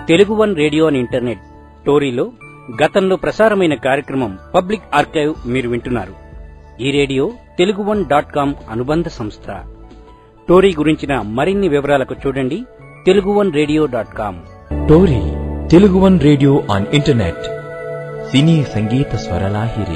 Telugu one radio and internet టోరీలో గతంలో ప్రసారమైన కార్యక్రమం పబ్లిక్ ఆర్కైవ్ మీరు వింటున్నారు ఈ radio Telugu one dot com అనుబంధ సంస్థ టోరీ గురించిన మరిన్ని వివరాలకు చూడండి Telugu one radio dot com Tori Telugu one radio on internet సినీ సంగీత స్వరలాహిరి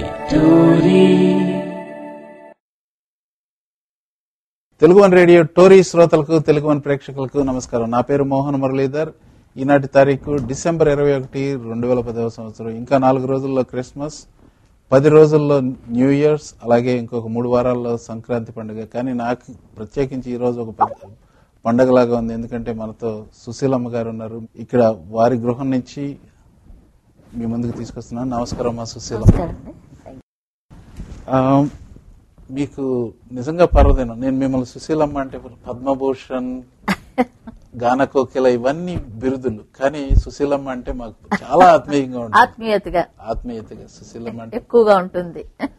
తెలుగు వన్ రేడియో టోరీ శ్రోతలకు తెలుగు వన్ ప్రేక్షకులకు నమస్కారం నా పేరు మోహన్ మురళీధర్ ఈనాటి తారీఖు డిసెంబర్ ఇరవై ఒకటి రెండు వేల పదవ సంవత్సరం ఇంకా నాలుగు రోజుల్లో క్రిస్మస్ పది రోజుల్లో న్యూ ఇయర్స్ అలాగే ఇంకొక మూడు వారాల్లో సంక్రాంతి పండుగ కానీ నాకు ప్రత్యేకించి ఈ రోజు ఒక పెద్ద పండగలాగా ఉంది ఎందుకంటే మనతో సుశీలమ్మ గారు ఉన్నారు ఇక్కడ వారి గృహం నుంచి మీ ముందుకు తీసుకొస్తున్నాను నమస్కారం మా సుశీలమ్మ నమస్కారం అండి ఆ, మీకు నిజంగా పర్వదినం నేను మిమ్మల్ని సుశీలమ్మ అంటే పద్మభూషణ్ గాన కోకిల ఇవన్నీ బిరుదులు కానీ సుశీలమ్మ అంటే మాకు చాలా ఆత్మీయంగా ఉంటుంది ఆత్మీయతగా ఆత్మీయతగా సుశీలమ్మ అంటే ఎక్కువగా ఉంటుంది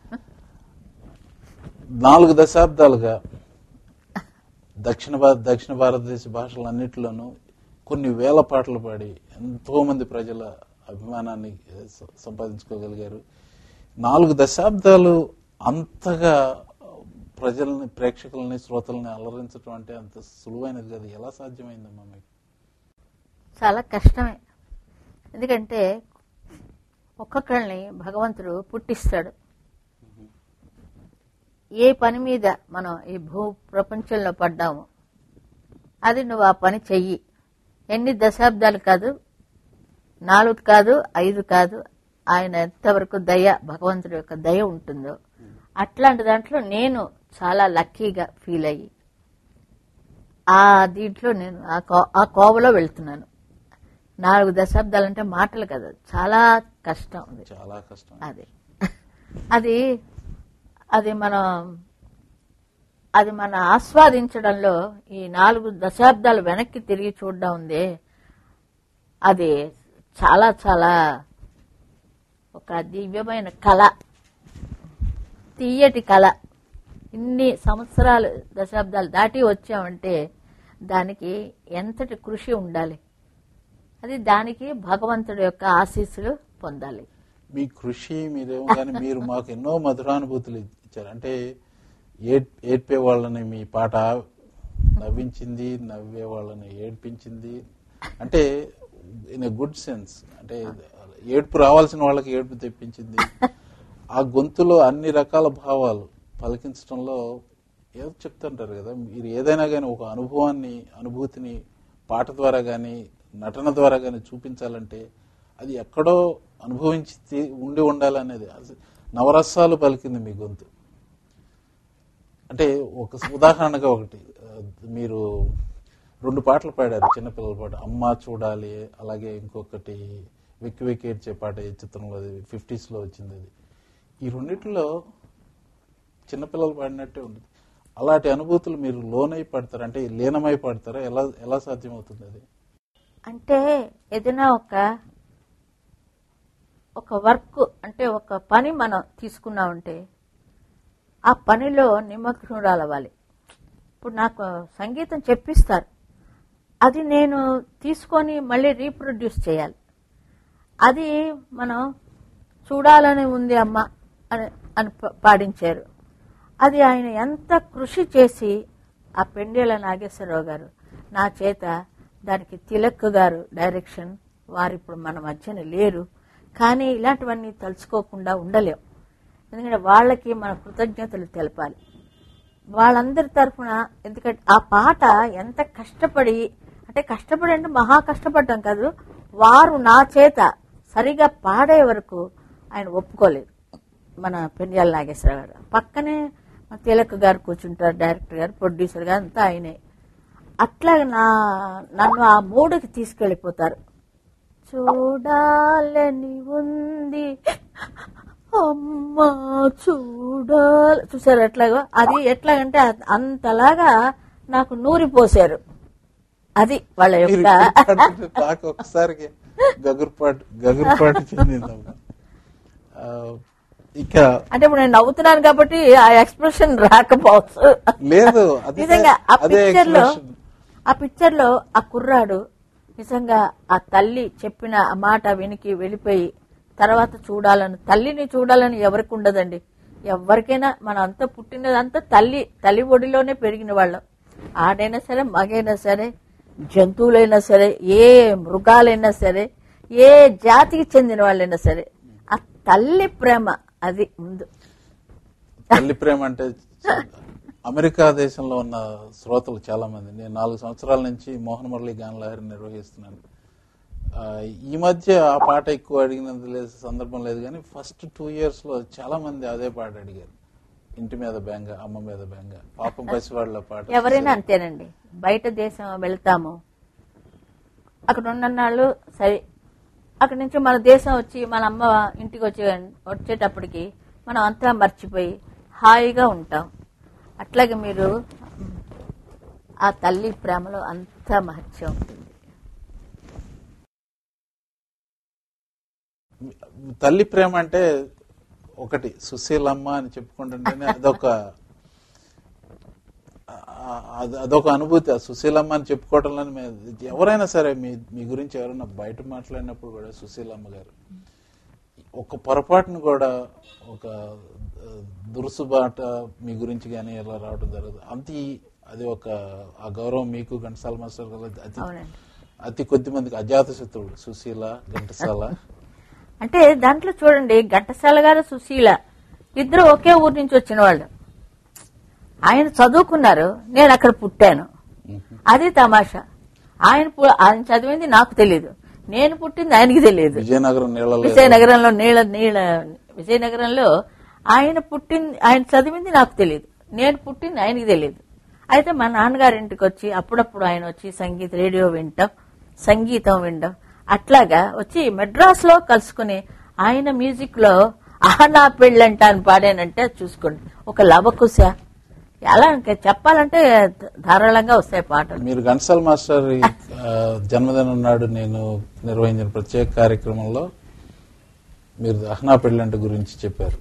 నాలుగు దశాబ్దాలుగా దక్షిణ భారత దక్షిణ భారతదేశ భాషలన్నిటిలోనూ కొన్ని వేల పాటలు పాడి ఎంతో మంది ప్రజల అభిమానాన్ని స- సంపాదించుకోగలిగారు నాలుగు దశాబ్దాలు అంతగా ప్రజల్ని ప్రేక్షకుల్ని శ్రోతల్ని అలరించడం అంటే అంత సులువైనది కాదు ఎలా సాధ్యమైందమ్మా మీకు చాలా కష్టమే ఎందుకంటే ఒక్కొక్కళ్ళని భగవంతుడు పుట్టిస్తాడు ఏ పని మీద మనం ఈ భూ ప్రపంచంలో పడ్డాము అది నువ్వు ఆ పని చెయ్యి ఎన్ని దశాబ్దాలు కాదు నాలుగు కాదు ఐదు కాదు ఆయన ఎంతవరకు దయ భగవంతుడి యొక్క దయ ఉంటుందో అట్లాంటి దాంట్లో నేను చాలా లక్కీగా ఫీల్ అయ్యి ఆ దీంట్లో నేను ఆ కో- ఆ కోవలో వెళ్తున్నాను నాలుగు దశాబ్దాలు అంటే మాటలు కదా చాలా కష్టం అది చాలా కష్టం అది అది అది మనం అది మన ఆస్వాదించడంలో ఈ నాలుగు దశాబ్దాలు వెనక్కి తిరిగి చూడడం ఉంది అది చాలా చాలా ఒక దివ్యమైన కళ తీయటి కళ ఇన్ని సంవత్సరాలు దశాబ్దాలు దాటి వచ్చామంటే దానికి ఎంతటి కృషి ఉండాలి అది దానికి భగవంతుడి యొక్క ఆశీస్సులు పొందాలి మీ కృషి మీరేమో కానీ మీరు మాకు ఎన్నో మధురానుభూతులు ఇచ్చారు అంటే ఏడ్ ఏడ్పే వాళ్ళని మీ పాట నవ్వించింది నవ్వే వాళ్ళని ఏడ్పించింది అంటే ఇన్ ఎ గుడ్ సెన్స్ అంటే ఏడ్పు రావాల్సిన వాళ్ళకి ఏడ్పు తెప్పించింది ఆ గొంతులో అన్ని రకాల భావాలు పలికించడంలో ఏదో చెప్తుంటారు కదా మీరు ఏదైనా కానీ ఒక అనుభవాన్ని అనుభూతిని పాట ద్వారా కానీ నటన ద్వారా కానీ చూపించాలంటే అది ఎక్కడో అనుభవించి తీ- ఉండి ఉండాలనేది అది నవరసాలు పలికింది మీ గొంతు అంటే ఒక ఉదాహరణగా ఒకటి ఆ, మీరు రెండు పాటలు పాడారు చిన్నపిల్లల పాట అమ్మ చూడాలి అలాగే ఇంకొకటి వెక్కి వెక్కి ఏడ్చే పాట ఈ చిత్రంలో ఫిఫ్టీస్ లో వచ్చింది అది ఈ రెండిట్లో చిన్నపిల్లలు పాడినట్టే ఉంటుంది అలాంటి అనుభూతులు మీరు లోనై పడతారా అంటే లీనమై పడతారా ఎలా ఎలా సాధ్యమవుతుంది అది అంటే ఏదైనా ఒక ఒక వర్క్ అంటే ఒక పని మనం తీసుకున్నామంటే ఆ పనిలో నిమగ్నురాలు అవ్వాలి ఇప్పుడు నాకు సంగీతం చెప్పిస్తారు అది నేను తీసుకొని మళ్ళీ రీప్రొడ్యూస్ చేయాలి అది మనం చూడాలని ఉంది అమ్మ అని అని ప- పాడించారు అది ఆయన ఎంత కృషి చేసి ఆ పెండేల నాగేశ్వరరావు గారు నా చేత దానికి తిలక్ గారు డైరెక్షన్ వారు ఇప్పుడు మన మధ్యన లేరు కానీ ఇలాంటివన్నీ తలుచుకోకుండా ఉండలేం ఎందుకంటే వాళ్ళకి మన కృతజ్ఞతలు తెలపాలి వాళ్ళందరి తరఫున ఎందుకంటే ఆ పాట ఎంత కష్టపడి అంటే కష్టపడి అంటే మహా కష్టపడ్డాం కాదు వారు నా చేత సరిగా పాడే వరకు ఆయన ఒప్పుకోలేదు మన పెండియాల నాగేశ్వరరావు గారు పక్కనే మన తిలక్ గారు కూర్చుంటారు డైరెక్టర్ గారు ప్రొడ్యూసర్ గారు అంతా ఆయనే అట్లా నా నన్ను ఆ మూడుకి తీసుకెళ్లిపోతారు చూడాలని ఉంది అమ్మా చూడాలి చూసారు ఎట్లాగో అది ఎట్లాగంటే అ- అంతలాగా నాకు నూరి పోసారు అది వాళ్ళ మీరు యొక్క ఇప్పుడు పాడుతుంటే నాకు ఒకసారికి గగురుపాటు గగురుపాటు చెందిందమ్మా ఆ, ఇక అంటే ఇప్పుడు నేను నవ్వుతున్నాను కాబట్టి ఆ ఎక్స్ప్రెషన్ రాకపోవచ్చు లేదు అది నిజంగా ఆ అదే పిక్చర్ లో expression. ఆ పిక్చర్ లో ఆ కుర్రాడు నిజంగా ఆ తల్లి చెప్పిన ఆ మాట వినికి వెళ్ళిపోయి తర్వాత చూడాలని తల్లిని చూడాలని ఎవరికి ఉండదండి ఎవరికైనా మనం అంతా పుట్టినదంతా తల్లి తల్లి ఒడిలోనే పెరిగిన వాళ్ళం ఆడైనా సరే మగైనా సరే జంతువులైనా సరే ఏ మృగాలైనా సరే ఏ జాతికి చెందిన వాళ్ళైనా సరే ఆ తల్లి ప్రేమ అది ముందు తల్లి ప్రేమ అంటే అమెరికా దేశంలో ఉన్న శ్రోతలు చాలా మంది నేను నాలుగు సంవత్సరాల నుంచి మోహన్ మురళి గానలహరి నిర్వహిస్తున్నాను ఆ, ఈ మధ్య ఆ పాట ఎక్కువ అడిగినంత లేదు సందర్భం లేదు కానీ ఫస్ట్ టూ ఇయర్స్ లో చాలా మంది అదే పాట అడిగారు ఇంటి మీద బెంగ అమ్మ మీద బెంగ పాపం పసివాళ్ళ పాట ఎవరైనా అంతేనండి బయట దేశం వెళ్తాము అక్కడ ఉన్ననాళ్ళు సరే అక్కడి నుంచి మన దేశం వచ్చి మన అమ్మ ఇంటికి వచ్చే వచ్చేటప్పటికి మనం అంతా మర్చిపోయి హాయిగా ఉంటాం అట్లాగే మీరు ఆ తల్లి ప్రేమలో అంత మహత్యం ఉంటుంది తల్లి ప్రేమ అంటే ఒకటి సుశీలమ్మ అని చెప్పుకుంటుంటేనే అదొక ఆ- అది- అదొక అనుభూతి ఆ సుశీలమ్మ అని చెప్పుకోవడంలో ఎవరైనా సరే మీ మీ గురించి ఎవరైనా బయట మాట్లాడినప్పుడు కూడా సుశీలమ్మ గారు ఒక పొరపాటును కూడా ఒక ఆ, దురుసుబాట మీ గురించి కానీ ఎలా రావడం జరగదు అంత ఈ- అది ఒక ఆ గౌరవం మీకు ఘంటసాల మాస్టర్ గారు అతి అవునండి అతి కొద్ది మందికి అజాత శత్రువుడు సుశీల ఘంటసాల అంటే దాంట్లో చూడండి ఘంటసాల గారు సుశీల ఇద్దరు ఒకే ఊరి నుంచి వచ్చిన వాళ్ళు ఆయన చదువుకున్నారు నేను అక్కడ పుట్టాను అది తమాషా ఆయన పు- ఆయన చదివింది నాకు తెలియదు నేను పుట్టింది ఆయనకి తెలియదు విజయనగరం నీళ్ళలో విజయనగరంలో నీళ్ళ నీళ్ళ విజయనగరంలో ఆయన పుట్టింది ఆయన చదివింది నాకు తెలియదు నేను పుట్టింది ఆయనకి తెలియదు అయితే మా నాన్నగారి ఇంటికి వచ్చి అప్పుడప్పుడు ఆయన వచ్చి సంగీత రేడియో వింటాం సంగీతం వినడం అట్లాగా వచ్చి మెడ్రాస్ లో కలుసుకుని ఆయన మ్యూజిక్ లో ఆహా నా పెళ్ళంట అని పాడానంటే చూసుకోండి ఒక లవకుశ ఎలా ఇంకా చెప్పాలంటే ధారాళంగా వస్తాయి పాటలు మీరు ఘంటసాల మాస్టర్ ఈ, ఆ, జన్మదినం నాడు నేను నిర్వహించిన ప్రత్యేక కార్యక్రమంలో మీరు అహనా పెళ్ళంట గురించి చెప్పారు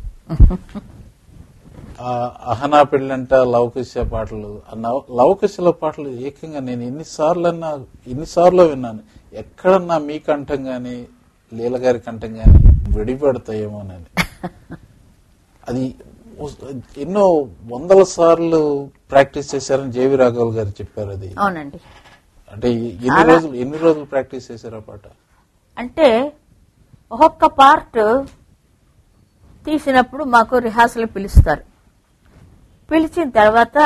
ఆ అహనా పెళ్ళంట లవకుశ పాటలు ఆ నవ- లవకుశల పాటలు ఏకంగా నేను ఎన్నిసార్లు అన్నా ఎన్నిసార్లు విన్నాను ఎక్కడన్నా మీ కంఠం గాని లీల గారి కంఠం గాని విడిపడతాయేమోనని అది ఉస్- ఎన్నో వందల సార్లు ప్రాక్టీస్ చేశారని జేవి రాఘవల్ గారు చెప్పారు అది అవునండి అంటే ఎన్ని రోజులు ఎన్ని రోజులు ప్రాక్టీస్ చేశారు ఆ పాట అంటే ఒక్కొక్క పార్ట్ తీసినప్పుడు మాకు రిహార్సల్ పిలుస్తారు పిలిచిన తర్వాత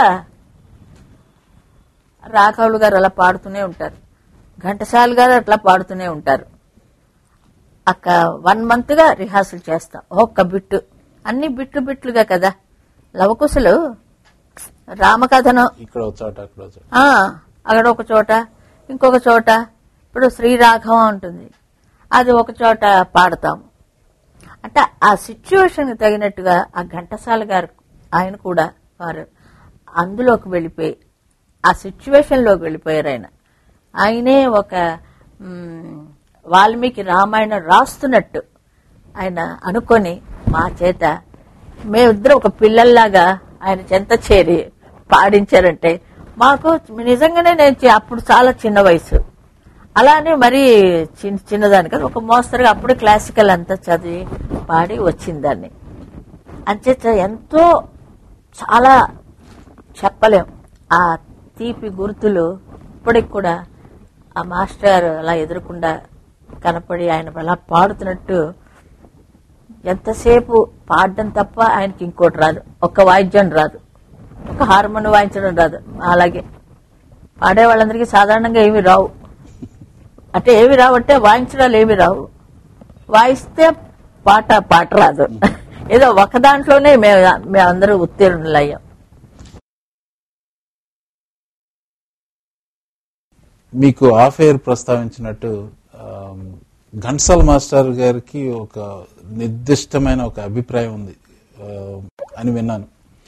రాఘవులు గారు అలా పాడుతూనే ఉంటారు ఘంటసాల గారు అట్లా పాడుతూనే ఉంటారు అక్క వన్ మంత్ గా రిహార్సల్ చేస్తాం ఒక్క బిట్టు అన్ని బిట్లు బిట్లుగా కదా లవకుశలు రామకథనం ఇక్కడ ఒక చోట అక్కడ ఒక చోట ఆ, అక్కడ ఒక చోట ఇంకొక చోట ఇప్పుడు శ్రీరాఘవం ఉంటుంది అది ఒక చోట పాడతాం అంటే ఆ సిచ్యువేషన్ తగినట్టుగా ఆ ఘంటసాల గారు ఆయన కూడా వారు అందులోకి వెళ్ళిపోయి ఆ సిచ్యువేషన్ లోకి వెళ్ళిపోయారు ఆయన ఆయనే ఒక మ్, వాల్మీకి రామాయణం రాస్తున్నట్టు ఆయన అనుకొని మా చేత మేమిద్దరం ఒక పిల్లల్లాగా ఆయన చెంత చేరి పాడించారంటే మాకు నిజంగానే నేను చి- అప్పుడు చాలా చిన్న వయసు అలానే మరి చిన్న చిన్నదాని కదా ఒక మోస్తరుగా అప్పుడు క్లాసికల్ అంతా చదివి పాడి వచ్చిందాన్ని అంచేత ఎంతో చాలా చెప్పలేం ఆ తీపి గుర్తులు ఇప్పటికి కూడా ఆ మాస్టర్ అలా ఎదురకుండా కనపడి ఆయన అలా పాడుతున్నట్టు ఎంతసేపు పాడడం తప్ప ఆయనకి ఇంకోటి రాదు ఒక్క వాయిద్యం రాదు ఒక హార్మోన్ వాయించడం రాదు అలాగే పాడే వాళ్ళందరికీ సాధారణంగా ఏమి రావు అంటే ఏమి రావు అంటే వాయించడాలు ఏమి రావు వాయిస్తే పాట పాట రాదు ఏదో ఒక దాంట్లోనే మేము మేమందరూ ఉత్తీర్ణులయ్యాం మీకు ఆఫ్ ఎయిర్ ప్రస్తావించినట్టు ఆమ్, ఘంటసాల మాస్టర్ గారికి ఒక నిర్దిష్టమైన ఒక అభిప్రాయం ఉంది ఆ, అని విన్నాను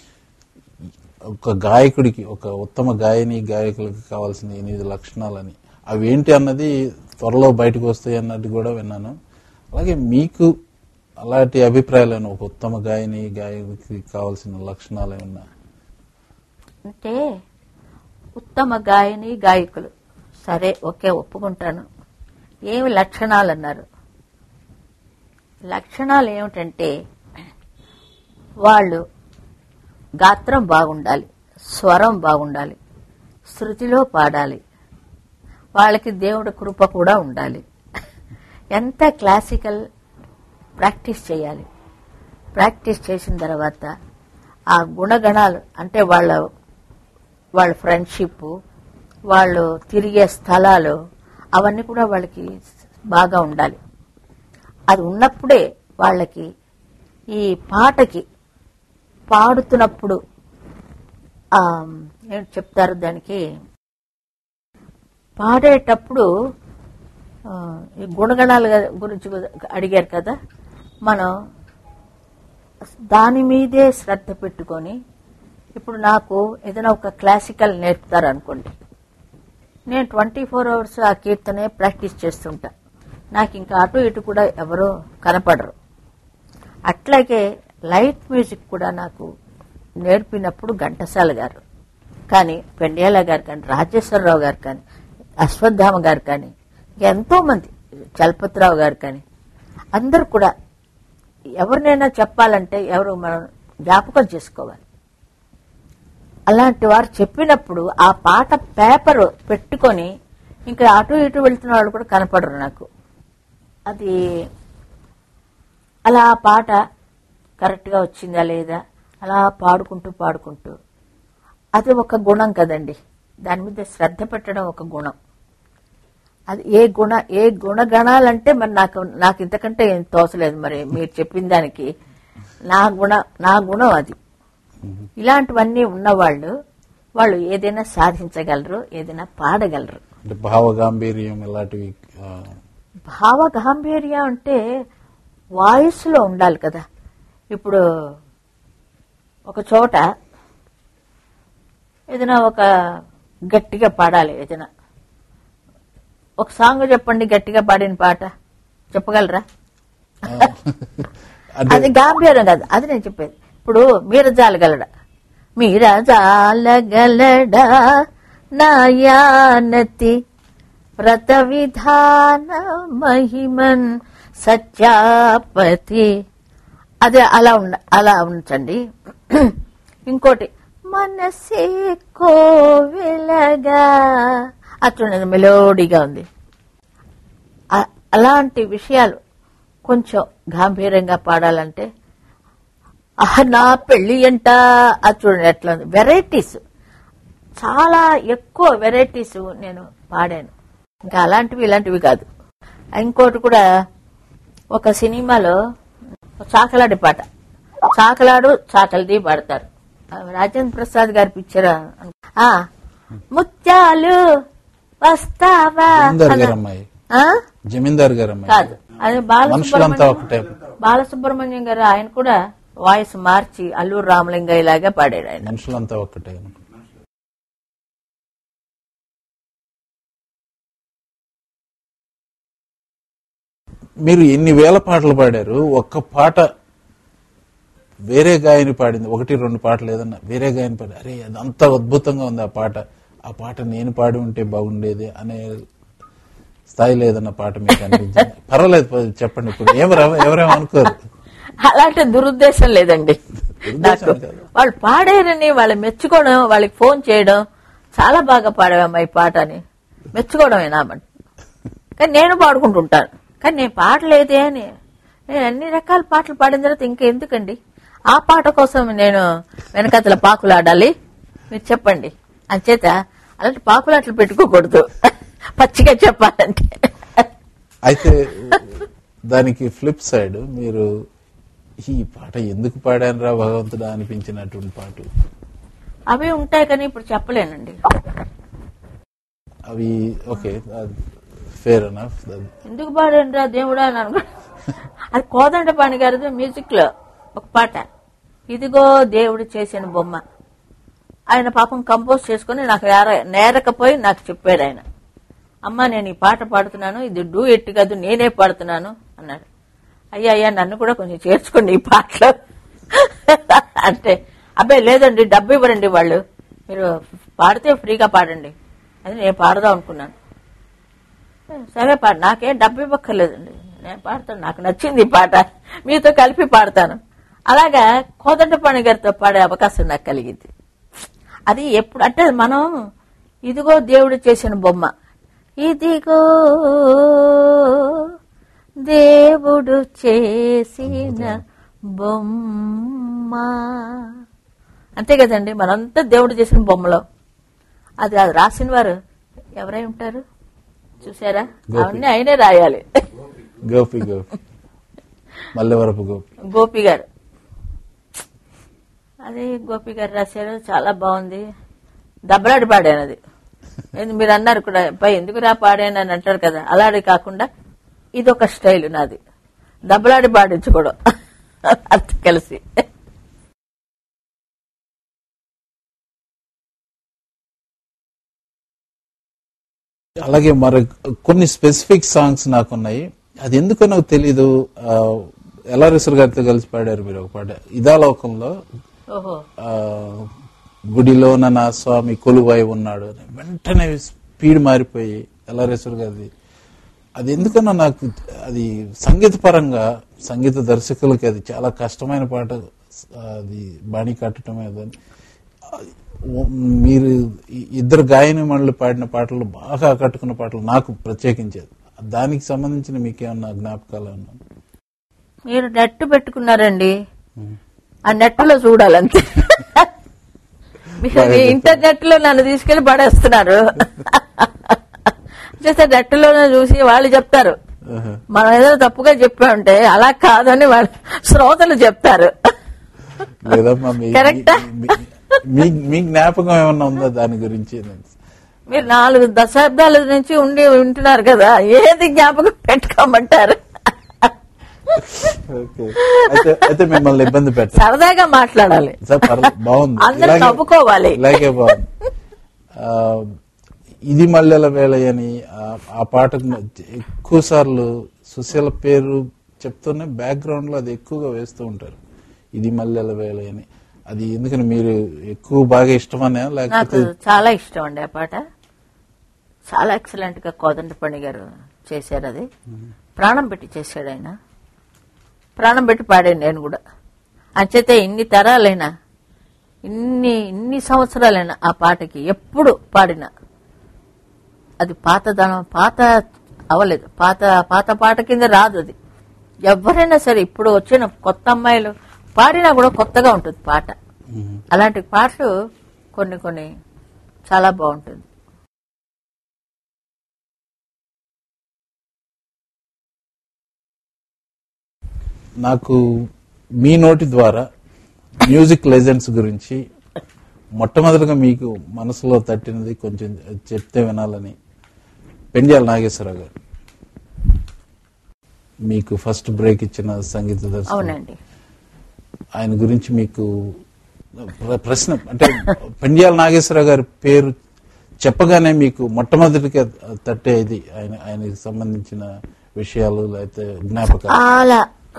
ఒక గాయకుడికి ఒక ఉత్తమ గాయని గాయకులకి కావాల్సిన ఎనిమిది లక్షణాలని అవి ఏంటి అన్నది త్వరలో బయటకు వస్తాయి అన్నది కూడా విన్నాను అలాగే మీకు అలాంటి అభిప్రాయాలు ఏమైనా ఒక ఉత్తమ గాయని గాయకుడికి కావాల్సిన లక్షణాలు ఏమన్నా అంటే ఉత్తమ గాయని గాయకులు సరే ఓకే ఒప్పుకుంటాను ఏమి లక్షణాలు అన్నారు లక్షణాలు ఏమిటంటే వాళ్ళు గాత్రం బాగుండాలి స్వరం బాగుండాలి శృతిలో పాడాలి వాళ్ళకి దేవుడి కృప కూడా ఉండాలి ఎంత క్లాసికల్ ప్రాక్టీస్ చేయాలి ప్రాక్టీస్ చేసిన తర్వాత ఆ గుణగణాలు అంటే వాళ్ళ వాళ్ళ ఫ్రెండ్షిప్ వాళ్ళు తిరిగే స్థలాలు అవన్నీ కూడా వాళ్ళకి బాగా ఉండాలి అది ఉన్నప్పుడే వాళ్ళకి ఈ పాటకి పాడుతున్నప్పుడు ఆ, ఏం చెప్తారు దానికి పాడేటప్పుడు ఆ, ఈ గుణగణాల గురించి అడిగారు కదా మనం దాని మీదే శ్రద్ధ పెట్టుకొని ఇప్పుడు నాకు ఏదైనా ఒక క్లాసికల్ నేర్పుతారు అనుకోండి నేను ట్వంటీ ఫోర్ అవర్స్ ఆ కీర్తనే ప్రాక్టీస్ చేస్తుంటా నాకు ఇంకా అటు ఇటు కూడా ఎవరో కనపడరు అట్లాగే లైట్ మ్యూజిక్ కూడా నాకు నేర్పినప్పుడు ఘంటసాల గారు కానీ పెండ్యాల గారు కానీ రాజేశ్వరరావు గారు కానీ అశ్వత్థామ గారు కానీ ఎంతో మంది చలపతిరావు గారు కానీ అందరు కూడా ఎవరినైనా చెప్పాలంటే ఎవరు మనం జ్ఞాపకం చేసుకోవాలి అలాంటి వారు చెప్పినప్పుడు ఆ పాట పేపర్ పెట్టుకొని ఇంకా అటు ఇటు వెళ్తున్న వాళ్ళు కూడా కనపడరు నాకు అది అలా ఆ పాట కరెక్ట్గా వచ్చిందా లేదా అలా పాడుకుంటూ పాడుకుంటూ అది ఒక గుణం కదండి దాని మీద శ్రద్ధ పెట్టడం ఒక గుణం అది ఏ గుణ ఏ గుణగణాలంటే మరి నాకు నాకు ఇంతకంటే ఏం తోచలేదు మరి మీరు చెప్పిన దానికి నా గుణ నా గుణం అది ఇలాంటివన్నీ ఉన్నవాళ్ళు వాళ్ళు ఏదైనా సాధించగలరు ఏదైనా పాడగలరు అంటే భావ గాంభీర్యం ఇలాంటివి ఆ, భావ గాంభీర్యం అంటే వాయిస్ లో ఉండాలి కదా ఇప్పుడు ఒక చోట ఏదైనా ఒక గట్టిగా పాడాలి ఏదైనా ఒక సాంగ్ చెప్పండి గట్టిగా పాడిన పాట చెప్పగలరా అంటే అది గాంభీర్యం కాదు అది నేను చెప్పేది ఇప్పుడు మీర జాలగలడా మీర జాలగలడా నాయానతి వ్రత విధాన మహిమన్ సత్యాపతి అదే అలా ఉండ అలా ఉంచండి ఇంకోటి మనసే కోవిలగా అట్లున్నది మెలోడీగా ఉంది అ- అలాంటి విషయాలు కొంచెం గాంభీర్యంగా పాడాలంటే ఆహ్ నా పెళ్లి అంట అది చూడండి ఎట్లా ఉంది వెరైటీస్ చాలా ఎక్కువ వెరైటీస్ నేను పాడాను ఇంకా అలాంటివి ఇలాంటివి కాదు ఇంకోటి కూడా ఒక సినిమాలో చాకలాడి పాట చాకలాడు చాకలిది పాడతారు ఆ, రాజేంద్ర ప్రసాద్ గారి పిక్చర్ ఆ ముత్యాలు వస్తావా జమీందార్ అన్న- గారు అమ్మాయి ఆ? జమీందార్ గారు అమ్మాయి కాదు అది మనుషులంతా బాలసుబ్రహ్మణ్యం ఒకటే బాలసుబ్రహ్మణ్యం గారు ఆయన కూడా వాయిస్ మార్చి అల్లూరు రామలింగయ్య లాగా పాడాడు ఆయన మనుషులంతా ఒక్కటే మీరు ఎన్ని వేల పాటలు పాడారు ఒక్క పాట వేరే గాయని పాడింది ఒకటి రెండు పాటలు ఏదన్నా వేరే గాయని పాడి అరే అది అంత అద్భుతంగా ఉంది ఆ పాట ఆ పాట నేను పాడి ఉంటే బాగుండేది అనే స్థాయిలో ఏదన్నా పాట మీకు అనిపించింది పర్వాలేదు ప- చెప్పండి ఇప్పుడు ఏం ఎవరేమో అనుకోరు అలాంటి దురుద్దేశం లేదండి నాకు కాదు. వాళ్ళు పాడారని వాళ్ళు మెచ్చుకోవడం వాళ్ళకి ఫోన్ చేయడం చాలా బాగా పాడావమ్మా ఈ పాట అని మెచ్చుకోవడమేనా మరి కానీ నేను పాడుకుంటుంటాను కానీ నేను పాడలేదే అని నేను అన్ని రకాల పాటలు పాడిన తర్వాత ఇంకెందుకండి ఆ పాట కోసం నేను వెనకతల పాకులాడాలి మీరు చెప్పండి అంచేత అలాంటి పాకులాటలు పెట్టుకోకూడదు పచ్చిగా చెప్పాలంటే అయితే దానికి ఫ్లిప్ సైడ్ మీరు ఈ పాట ఎందుకు పాడాను రా భగవంతుడా అనిపించినటువంటి పాటలు అవి ఉంటాయి కానీ ఇప్పుడు చెప్పలేనండి అవి ఓకే ఫేర్ అనఫ్ ఎందుకు పాడండిరా దేవుడా అని అనుకో అది కోదండపాణి గారిది మ్యూజిక్ లో ఒక పాట ఇదిగో దేవుడు చేసిన బొమ్మ ఆయన పాపం కంపోజ్ చేసుకుని నాకు నేర- నేరకపోయి నాకు చెప్పాడు ఆయన అమ్మా నేను ఈ పాట పాడుతున్నాను ఇది డూ ఎట్ కాదు నేనే పాడుతున్నాను అన్నాడు అయ్యా అయ్యా నన్ను కూడా కొంచెం చేర్చుకోండి ఈ పాటలో అంటే అబ్బాయి లేదండి డబ్బు ఇవ్వరండి వాళ్ళు మీరు పాడితే ఫ్రీగా పాడండి అది నేను పాడదాం అనుకున్నాను సరే పాడు నాకేం డబ్బు ఇవ్వక్కర్లేదండి నేను పాడతాను నాకు నచ్చింది ఈ పాట మీతో కలిపి పాడతాను అలాగా కోదండ పని గారితో పాడే అవకాశం నాకు కలిగింది అది ఎప్పుడు అంటే మనం ఇదిగో దేవుడు చేసిన బొమ్మ ఇదిగో దేవుడు చేసిన బొమ్మ అంతే కదండి మనంతా దేవుడు చేసిన బొమ్మలో అది అది రాసిన వారు ఎవరై ఉంటారు చూసారా గోపి. అవన్నీ ఆయనే రాయాలి గోపి గోపి మల్లెవరపు గోపి గోపి గారు అది గోపి గారు రాశారు చాలా బాగుంది దెబ్బలాడి పాడాను అది ఏంది మీరు అన్నారు కూడా పై ఎందుకు రా పాడాను అని అంటారు కదా అలాంటి కాకుండా ఇదొక స్టైల్ నాది దెబ్బలాడి పాడించుకోవడం అంత కలిసి అలాగే మరి కొన్ని స్పెసిఫిక్ సాంగ్స్ నాకున్నాయి అది ఎందుకో నాకు తెలీదు ఆ, ఎల్ఆర్ఎస్ఆర్ గారితో కలిసి పాడారు మీరు ఒక పాట ఇదాలోకంలో ఓహో ఆ, గుడిలోన నా స్వామి కొలువై ఉన్నాడు అని వెంటనే స్పీడ్ మారిపోయి ఎల్ఆర్ఎస్ఆర్ గారిది అది ఎందుకన్నా నాకు అది సంగీత పరంగా సంగీత దర్శకులకి అది చాలా కష్టమైన పాట అది బాణీ కట్టడం ఏదని మీరు ఈ ఇద్దరు గాయని మనులు పాడిన పాటలు బాగా ఆకట్టుకున్న పాటలు నాకు ప్రత్యేకించేది దానికి సంబంధించిన మీకేమన్నా జ్ఞాపకాలు ఏమన్నా మీరు నెట్ పెట్టుకున్నారండి ఆ నెట్ లో చూడాలంతే మీరు మీ ఇంటర్నెట్ లో నన్ను తీసుకెళ్లి పడేస్తున్నారు చేస్తే నెట్ లోనే చూసి వాళ్ళు చెప్తారు ఆహా. మనం ఏదో తప్పుగా చెప్పామంటే అలా కాదని వాళ్ళు శ్రోతలు చెప్తారు లేదమ్మా మీ- కరెక్టా? మీ- మీ మీ జ్ఞాపకం ఏమన్నా ఉందా దాని గురించి మీరు నాలుగు దశాబ్దాల నుంచి ఉండి వింటున్నారు కదా ఏది జ్ఞాపకం పెట్టుకోమంటారు ఓకే అయితే అయితే మిమ్మల్ని ఇబ్బంది పెట్ట సరదాగా మాట్లాడాలి సార్ పర్లేదు, బాగుంది అందరూ ఇలాగే- నవ్వుకోవాలి. ఇలాగే బాగుంది ఆ, ఇది మల్లెల వేళ అని ఆ- ఆ పాటకు మ- ఎక్కువ సార్లు సుశీల పేరు చెప్తూనే బ్యాక్గ్రౌండ్ లో అది ఎక్కువగా వేస్తూ ఉంటారు ఇది మల్లెల వేళ అని అది ఎందుకని మీరు ఎక్కువ బాగా ఇష్టమనే నాకు లేకపోతే చాలా ఇష్టం అండి ఆ పాట చాలా ఎక్సలెంట్ గా కోదండపణి గారు చేశారు అది ప్రాణం పెట్టి చేశాడు ఆయన ప్రాణం పెట్టి పాడాను నేను కూడా అంచేతే ఇన్ని తరాలైనా ఇన్ని ఇన్ని సంవత్సరాలైనా ఆ పాటకి ఎప్పుడు పాడిన అది పాతదనం పాత అవలేదు పాత పాత పాట కింద రాదు అది ఎవరైనా సరే ఇప్పుడు వచ్చిన కొత్త అమ్మాయిలు పాడినా కూడా కొత్తగా ఉంటుంది పాట అలాంటి పాటలు కొన్ని కొన్ని చాలా బాగుంటుంది నాకు మీ నోటి ద్వారా మ్యూజిక్ లెజెండ్స్ గురించి మొట్టమొదటిగా మీకు మనసులో తట్టినది కొంచెం చెప్తే వినాలని పెండ్యాల నాగేశ్వరరావు గారు మీకు ఫస్ట్ బ్రేక్ ఇచ్చిన సంగీత దర్శకుడు అవునండి ఆయన గురించి మీకు ప్ర- ప్రశ్న అంటే పెండ్యాల నాగేశ్వరరావు గారి పేరు చెప్పగానే మీకు మొట్టమొదటిగా తట్టేది ఆయన ఆయనకి సంబంధించిన విషయాలు లేకపోతే జ్ఞాపకాలు చాలా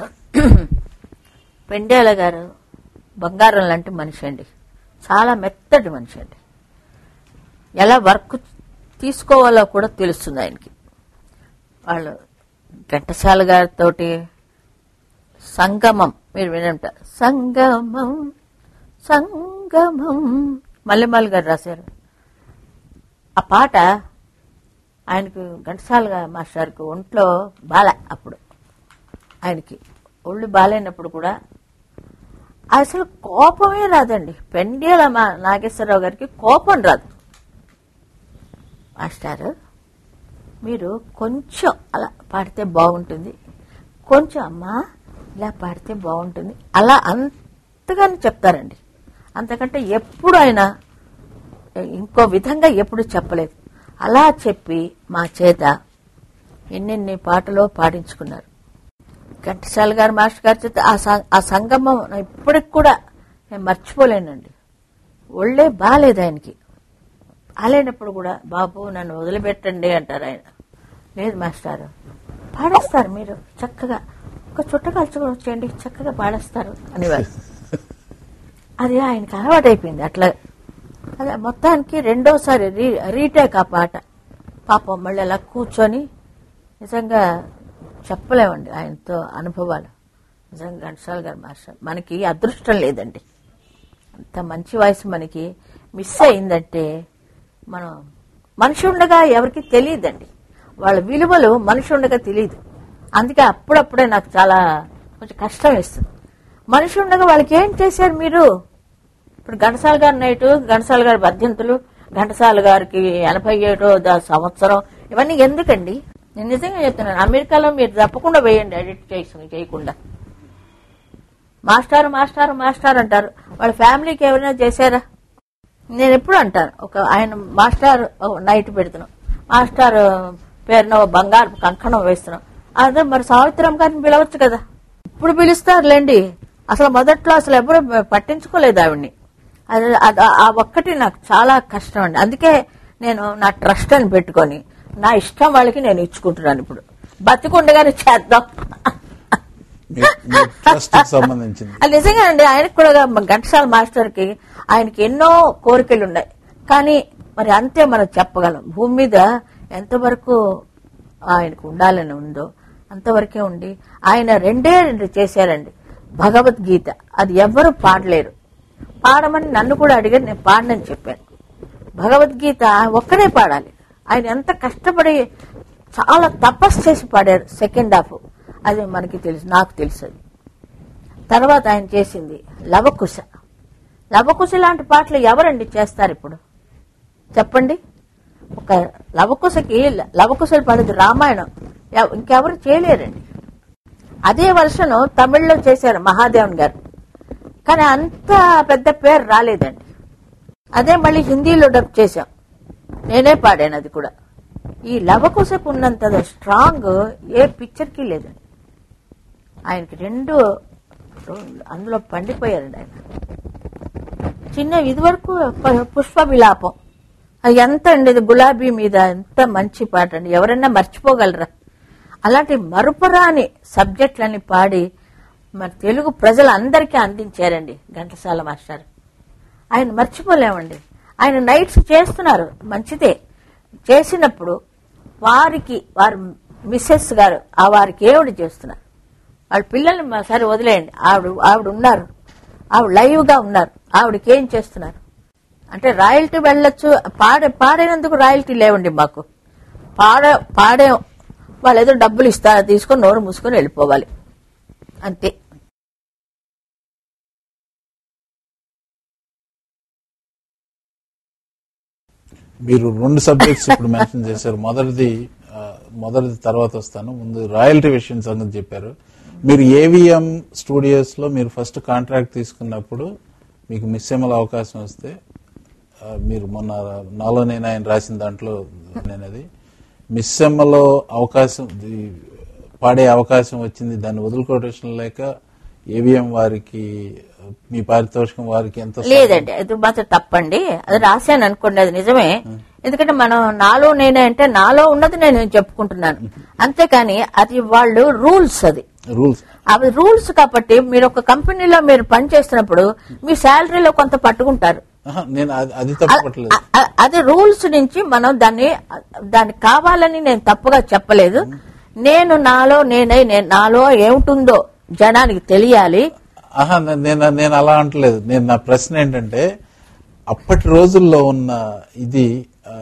పెండేల గారు బంగారం లాంటి మనిషి అండి చాలా మెత్తటి మనిషి అండి ఎలా వర్క్ తీసుకోవాలో కూడా తెలుస్తుంది ఆయనకి వాళ్ళు ఘంటసాల గారితో సంగమం మీరు వినంట సంగమం సంగమం మల్లెమాల గారు రాశారు ఆ పాట ఆయనకు ఘంటసాల గా- మాస్టర్కి ఒంట్లో బాల అప్పుడు ఆయనకి ఒళ్ళు బాలేనప్పుడు కూడా అసలు కోపమే రాదండి పెండేల మా నాగేశ్వరరావు గారికి కోపం రాదు మాస్టారు మీరు కొంచెం అలా పాడితే బాగుంటుంది కొంచెం అమ్మా ఇలా పాడితే బాగుంటుంది అలా అంతగానే చెప్తారండి అంతకంటే ఎప్పుడు ఆయన ఇంకో విధంగా ఎప్పుడు చెప్పలేదు అలా చెప్పి మా చేత ఎన్నెన్ని పాటలో పాడించుకున్నారు ఘంటసాల గారు మాస్టర్ గారి చేత ఆ సం- ఆ సంగమం ఇప్పటికి కూడా నేను మర్చిపోలేనండి ఒళ్ళే బాగాలేదు ఆయనకి బాగాలేనప్పుడు కూడా బాబు నన్ను వదిలిపెట్టండి అంటారు ఆయన లేదు మాస్టారు పాడేస్తారు మీరు చక్కగా ఒక చుట్ట కలుచుకొని వచ్చేయండి చక్కగా పాడేస్తారు అనేవారు అది ఆయనకి అలవాటైపోయింది అట్లా అదే మొత్తానికి రెండోసారి రీ రీటేక్ ఆ పాట పాపం మళ్ళీ అలా కూర్చొని నిజంగా చెప్పలేమండి ఆయనతో అనుభవాలు నిజంగా ఘంటసాల గారు మాస్టర్ మనకి అదృష్టం లేదండి అంత మంచి వయసు మనకి మిస్ అయిందంటే మనం మనిషి ఉండగా ఎవరికి తెలియదండి వాళ్ళ విలువలు మనిషి ఉండగా తెలియదు అందుకే అప్పుడప్పుడే నాకు చాలా కొంచెం కష్టం వేస్తుంది మనిషి ఉండగా వాళ్ళకి ఏం చేశారు మీరు ఇప్పుడు ఘంటసాల గారి నైటు ఘంటసాల గారి బద్యంతులు ఘంటసాల గారికి ఎనభై ఏడో ద- సంవత్సరం ఇవన్నీ ఎందుకండి నేను నిజంగా చెప్తున్నాను అమెరికాలో మీరు తప్పకుండా వేయండి ఎడిట్ చేసి చేయకుండా మాస్టారు మాస్టారు మాస్టార్ అంటారు వాళ్ళ ఫ్యామిలీకి ఎవరైనా చేశారా నేను ఎప్పుడు అంటాను ఒక ఆయన మాస్టర్ నైట్ పెడుతున్నాం మాస్టర్ పేరున ఓ బంగారు కంకణం వేస్తున్నాం అదే మరి సావిత్రం గారిని పిలవచ్చు కదా ఇప్పుడు పిలుస్తారులేండి అసలు మొదట్లో అసలు ఎవరు పట్టించుకోలేదు ఆవిడ్ని అది అది- ఆ ఒక్కటి నాకు చాలా కష్టం అండి అందుకే నేను నా ట్రస్ట్ అని పెట్టుకొని నా ఇష్టం వాళ్ళకి నేను ఇచ్చుకుంటున్నాను ఇప్పుడు బతికుండగానే చేద్దాం మీ ట్రస్ట్ కి సంబంధించింది అది నిజంగా అండి ఆయనకు కూడా ఘంటసాల మాస్టర్ కి ఆయనకి ఎన్నో కోరికలు ఉన్నాయి కానీ మరి అంతే మనం చెప్పగలం భూమి మీద ఎంతవరకు ఆయనకు ఉండాలని ఉందో అంతవరకే ఉండి ఆయన రెండే రెండు చేశారండి భగవద్గీత అది ఎవ్వరూ పాడలేరు పాడమని నన్ను కూడా అడిగారు నేను పాడనని చెప్పాను భగవద్గీత ఒక్కడే పాడాలి ఆయన ఎంత కష్టపడి చాలా తపస్సు చేసి పాడారు సెకండ్ హాఫ్ అది మనకి తెలుసు నాకు తెలుసు అది తర్వాత ఆయన చేసింది లవకుశ లవకుశ లాంటి పాటలు ఎవరండి చేస్తారు ఇప్పుడు చెప్పండి ఒక లవకుశకి లవకుశలు పాడేది రామాయణం ఎవ- ఇంకెవరు చేయలేరండి అదే వర్షను తమిళ్లో చేశారు మహాదేవన్ గారు కానీ అంత పెద్ద పేరు రాలేదండి అదే మళ్ళీ హిందీలో డబ్ చేశాం నేనే పాడాను అది కూడా ఈ లవకుశకు ఉన్నంత స్ట్రాంగ్ ఏ పిక్చర్కి లేదండి ఆయనకి రెండు రెండు- అందులో పండిపోయారండి ఆయన చిన్న ఇదివరకు ప- పుష్ప విలాపం అది ఎంత అండి ఇది గులాబీ మీద ఎంత మంచి పాట అండి ఎవరైనా మర్చిపోగలరా అలాంటి మరుపురాని సబ్జెక్టులని పాడి మరి తెలుగు ప్రజలందరికీ అందించారండి ఘంటసాల మాస్టర్ ఆయన మర్చిపోలేమండి ఆయన నైట్స్ చేస్తున్నారు మంచిదే చేసినప్పుడు వారికి వారి మిస్సెస్ గారు ఆ వారికి ఏమిటి చేస్తున్నారు వాళ్ళ పిల్లల్ని మా సరే వదిలేయండి ఆవిడ ఆవిడ ఉన్నారు ఆవిడ లైవ్ గా ఉన్నారు ఆవిడకి ఏం చేస్తున్నారు అంటే రాయల్టీ వెళ్ళొచ్చు పాడే పాడినందుకు రాయల్టీ లేవండి మాకు పాడ పాడే వాళ్ళు ఏదో డబ్బులు ఇస్తారు తీసుకొని నోరు మూసుకొని వెళ్ళిపోవాలి అంతే మీరు రెండు సబ్జెక్ట్స్ ఇప్పుడు మెన్షన్ చేశారు మొదటిది ఆ, మొదటిది తర్వాత వస్తాను ముందు రాయల్టీ విషయం సంగతి చెప్పారు మీరు ఏవిఎం స్టూడియోస్ లో మీరు ఫస్ట్ కాంట్రాక్ట్ తీసుకున్నప్పుడు మీకు మిస్ ఎమ్మల అవకాశం వస్తే ఆ, మీరు మొన్న నాలో నేను ఆయన రాసిన దాంట్లో నేను అది మిస్ ఎమ్మలో అవకాశం ఈ పాడే అవకాశం వచ్చింది దాన్ని వదులుకోవటం లేక ఏవిఎం వారికి మీ పారితోషికం వారికి ఎంత లేదండి అది మాత్రం తప్పండి అది రాశాను అనుకోండి అది నిజమే ఎందుకంటే మనం నాలో నేనే అంటే నాలో ఉన్నది నేను చెప్పుకుంటున్నాను అంతేకాని అది వాళ్ళు రూల్స్ అది రూల్స్ అవి రూల్స్ కాబట్టి మీరు ఒక కంపెనీలో మీరు పని చేస్తున్నప్పుడు మీ శాలరీలో కొంత పట్టుకుంటారు నేను అది- అది అలా- తప్పట్లేదు అ- అ- అది రూల్స్ నుంచి మనం దాన్ని దాన్ని కావాలని నేను తప్పుగా చెప్పలేదు నేను నాలో నేనై నేను నాలో ఏముంటుందో జనానికి తెలియాలి ఆహా నే- నేను నేను అలా అంటలేదు నేను నా ప్రశ్న ఏంటంటే అప్పటి రోజుల్లో ఉన్న ఇది ఆ,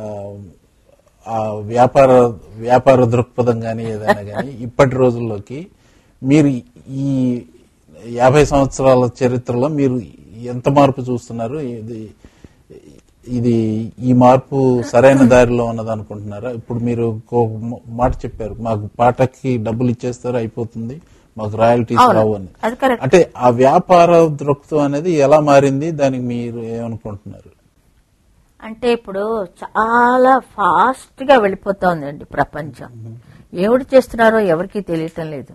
ఆ వ్యాపార వ్యాపార దృక్పథం కానీ ఏదైనా కానీ ఇప్పటి రోజుల్లోకి మీరు ఈ యాభై సంవత్సరాల చరిత్రలో మీరు ఎంత మార్పు చూస్తున్నారు ఇది ఇది ఈ మార్పు సరైన దారిలో ఉన్నది అనుకుంటున్నారా ఇప్పుడు మీరు ఒక మాట చెప్పారు మాకు పాటకి డబ్బులు ఇచ్చేస్తారు అయిపోతుంది మాకు రాయల్టీస్ అవును. రావు అని అది కరెక్ట్ అంటే ఆ వ్యాపార దృక్పథం అనేది ఎలా మారింది దానికి మీరు ఏమనుకుంటున్నారు అంటే ఇప్పుడు చాలా ఫాస్ట్ గా వెళ్ళిపోతోందండి ప్రపంచం ఎవడు చేస్తున్నారో ఎవరికి తెలియటం లేదు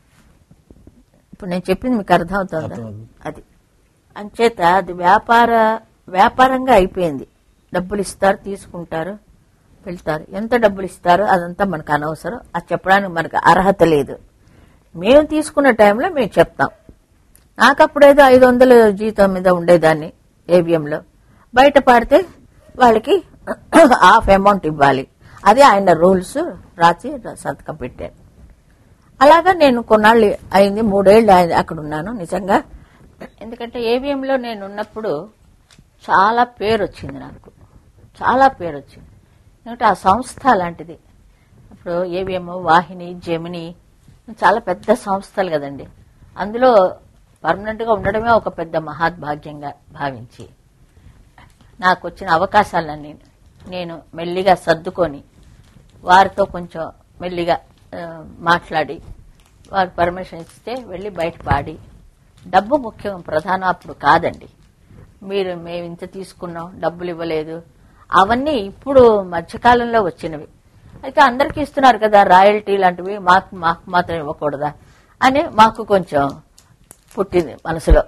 ఇప్పుడు నేను చెప్పింది మీకు అర్థమవుతుందా అర్థమవుతుంది. అది అంచేత అది వ్యాపార వ్యాపారంగా అయిపోయింది డబ్బులు ఇస్తారు తీసుకుంటారు వెళ్తారు ఎంత డబ్బులు ఇస్తారో అదంతా మనకు అనవసరం అది చెప్పడానికి మనకు అర్హత లేదు మేము తీసుకున్న టైంలో మేము చెప్తాం నాకు అప్పుడేదో ఐదు వందల జీతం మీద ఉండేదాన్ని ఏబిఎంలో బయట పాడితే వాళ్ళకి హాఫ్ అమౌంట్ ఇవ్వాలి అది ఆయన రూల్స్ రాసి సంతకం పెట్టారు అలాగా నేను కొన్నాళ్ళు అయింది మూడేళ్ళు అయింది అక్కడ ఉన్నాను నిజంగా ఎందుకంటే ఏవిఎంలో నేను ఉన్నప్పుడు చాలా పేరు వచ్చింది నాకు చాలా పేరు వచ్చింది ఎందుకంటే ఆ సంస్థ అలాంటిది ఇప్పుడు ఏవిఎం వాహిని జెమిని చాలా పెద్ద సంస్థలు కదండి అందులో పర్మనెంట్ గా ఉండడమే ఒక పెద్ద మహాద్భాగ్యంగా భావించి నాకు వచ్చిన అవకాశాలన్నీ నేను మెల్లిగా సర్దుకొని వారితో కొంచెం మెల్లిగా ఆ, మాట్లాడి వారు పర్మిషన్ ఇస్తే వెళ్ళి బయట పాడి డబ్బు ముఖ్యం ప్రధానం అప్పుడు కాదండి మీరు మేము ఇంత తీసుకున్నాం డబ్బులు ఇవ్వలేదు అవన్నీ ఇప్పుడు మధ్యకాలంలో వచ్చినవి అయితే అందరికీ ఇస్తున్నారు కదా రాయల్టీ లాంటివి మాకు మాకు మాత్రం ఇవ్వకూడదా అని మాకు కొంచెం పుట్టింది మనసులో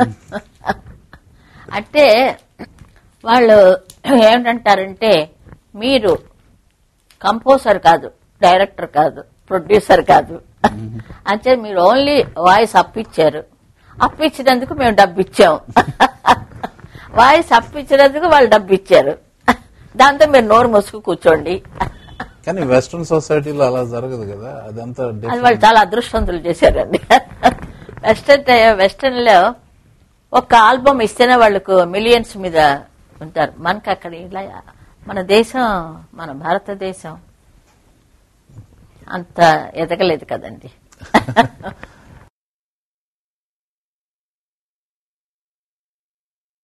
అంటే వాళ్ళు ఏమిటంటారంటే మీరు కంపోజర్ కాదు డైరెక్టర్ కాదు ప్రొడ్యూసర్ కాదు అంటే మీరు ఓన్లీ వాయిస్ అప్పిచ్చారు అప్పిచ్చినందుకు మేము డబ్బు ఇచ్చాం వాయిస్ అప్పిచ్చినందుకు వాళ్ళు డబ్బు ఇచ్చారు దాంతో మీరు నోరు మూసుకు కూర్చోండి కానీ వెస్ట్రన్ సొసైటీలో అలా జరగదు కదా అదంతా అది different. వాళ్ళు చాలా అదృష్టవంతులు చేశారండి వెస్టర్న్ వెస్టర్న్ లో ఒక ఆల్బమ్ ఇస్తేనే వాళ్ళకు మిలియన్స్ మీద ఉంటారు మనకు అక్కడ ఇలా మన దేశం మన భారతదేశం అంత ఎదగలేదు కదండి